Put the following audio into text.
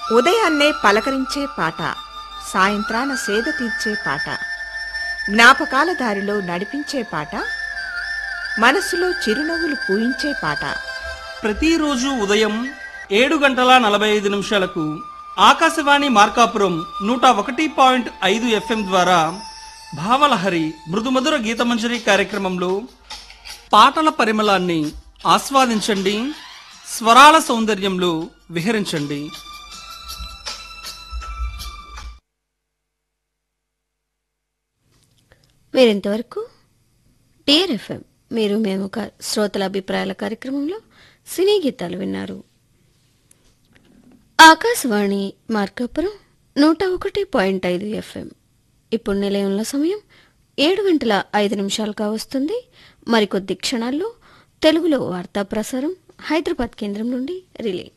ఉదయాన్నే పలకరించే పాట సాయంత్రాన సేద తీర్చే పాట జ్ఞాపకాల దారిలో నడిపించే పాట మనసులో చిరునవ్వులు పూయించే పాట ప్రతిరోజు ఉదయం ఏడు గంటల నలభై ఐదు నిమిషాలకు ఆకాశవాణి మార్కాపురం నూట ఒకటి పాయింట్ ఐదు ఎఫ్ఎం ద్వారా భావలహరి మృదుమధుర గీతమంజరి కార్యక్రమంలో పాటల పరిమళాన్ని ఆస్వాదించండి స్వరాల సౌందర్యంలో విహరించండి మీరింతవరకు డియర్ ఎఫ్ఎం మీరు మేము ఒక శ్రోతల అభిప్రాయాల కార్యక్రమంలో సినీ గీతాలు విన్నారు ఆకాశవాణి మార్కాపురం నూట ఒకటి పాయింట్ ఐదు ఎఫ్ఎం ఇప్పుడు నిలయంలో సమయం ఏడు గంటల ఐదు నిమిషాలుగా వస్తుంది మరికొద్ది క్షణాల్లో తెలుగులో వార్తా ప్రసారం హైదరాబాద్ కేంద్రం నుండి రిలే